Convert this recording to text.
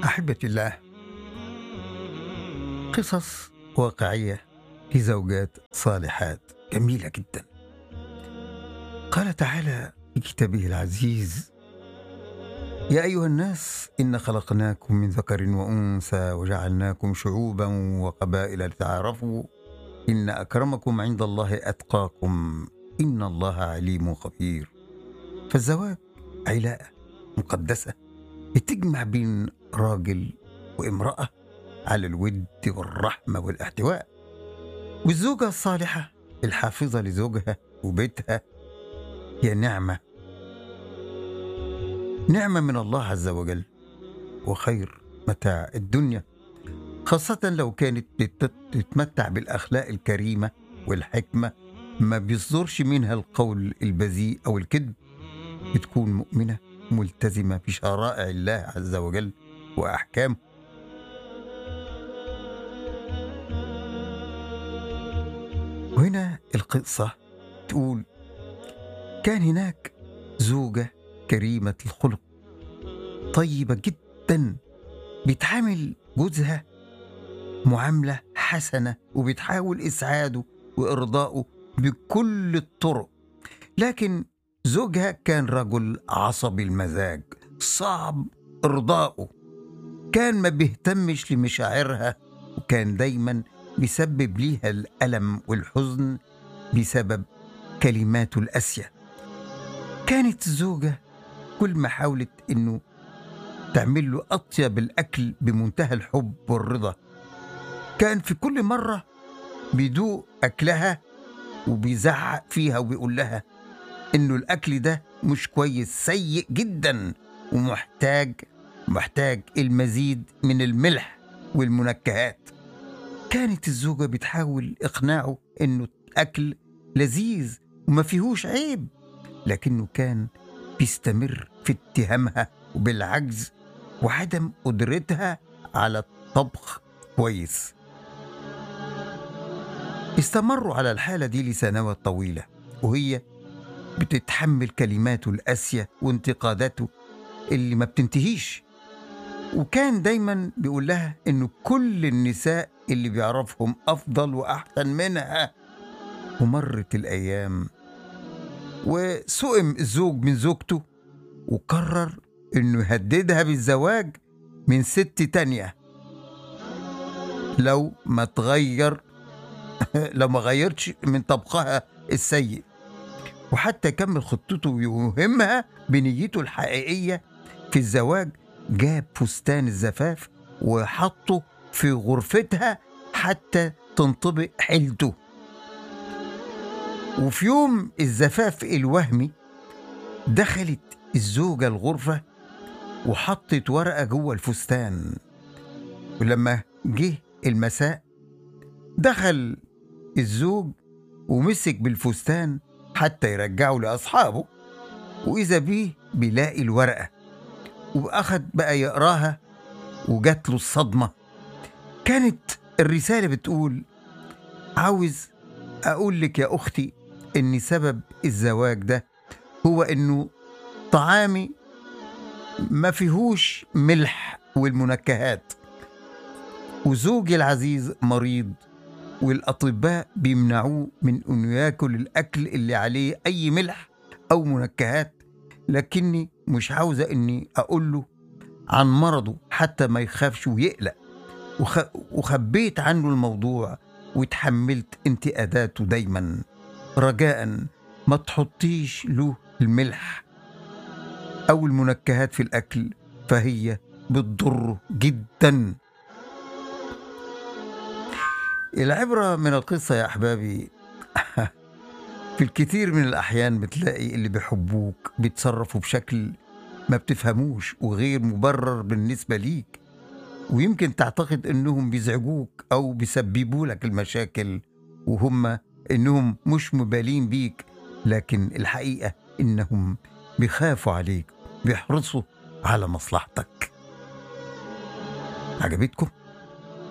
أحبتي الله قصص واقعية لزوجات صالحات جميلة جدا قال تعالى في كتابه العزيز يا أيها الناس إن خلقناكم من ذكر وأنثى وجعلناكم شعوبا وقبائل لتعارفوا إن أكرمكم عند الله أتقاكم إن الله عليم خبير فالزواج علاقة مقدسة بتجمع بين راجل وامرأة على الود والرحمة والاحتواء والزوجة الصالحة الحافظة لزوجها وبيتها هي نعمة نعمة من الله عز وجل وخير متاع الدنيا خاصة لو كانت بتتمتع بالأخلاق الكريمة والحكمة ما بيصدرش منها القول البذيء أو الكذب بتكون مؤمنة ملتزمة بشرائع الله عز وجل وأحكامه وهنا القصة تقول كان هناك زوجة كريمة الخلق طيبة جدا بتعامل جوزها معاملة حسنة وبتحاول إسعاده وإرضائه بكل الطرق لكن زوجها كان رجل عصبي المزاج صعب إرضائه كان ما بيهتمش لمشاعرها وكان دايما بيسبب ليها الألم والحزن بسبب كلماته القاسية كانت الزوجة كل ما حاولت إنه تعمل له أطيب الأكل بمنتهى الحب والرضا كان في كل مرة بيدوق أكلها وبيزعق فيها وبيقول لها إنه الأكل ده مش كويس سيء جدا ومحتاج محتاج المزيد من الملح والمنكهات كانت الزوجة بتحاول إقناعه إنه الأكل لذيذ وما فيهوش عيب لكنه كان بيستمر في اتهامها وبالعجز وعدم قدرتها على الطبخ كويس استمروا على الحالة دي لسنوات طويلة وهي بتتحمل كلماته القاسية وانتقاداته اللي ما بتنتهيش وكان دايما بيقول لها انه كل النساء اللي بيعرفهم افضل واحسن منها ومرت الايام وسئم الزوج من زوجته وقرر انه يهددها بالزواج من ست تانية لو ما تغير لو ما غيرتش من طبخها السيء وحتى كمل خطته ويوهمها بنيته الحقيقية في الزواج جاب فستان الزفاف وحطه في غرفتها حتى تنطبق حيلته وفي يوم الزفاف الوهمي دخلت الزوجة الغرفة وحطت ورقة جوه الفستان ولما جه المساء دخل الزوج ومسك بالفستان حتى يرجعه لأصحابه وإذا بيه بيلاقي الورقة وأخد بقى يقراها وجات له الصدمة كانت الرسالة بتقول عاوز أقول لك يا أختي إن سبب الزواج ده هو إنه طعامي ما فيهوش ملح والمنكهات وزوجي العزيز مريض والأطباء بيمنعوه من إنه ياكل الأكل اللي عليه أي ملح أو منكهات لكني مش عاوزة إني أقول له عن مرضه حتى ما يخافش ويقلق وخ... وخبيت عنه الموضوع وتحملت انتقاداته دايما رجاء ما تحطيش له الملح أو المنكهات في الأكل فهي بتضره جدا العبرة من القصة يا أحبابي في الكثير من الأحيان بتلاقي اللي بيحبوك بيتصرفوا بشكل ما بتفهموش وغير مبرر بالنسبة ليك ويمكن تعتقد انهم بيزعجوك او بيسببوا لك المشاكل وهم انهم مش مبالين بيك لكن الحقيقة انهم بيخافوا عليك بيحرصوا على مصلحتك عجبتكم؟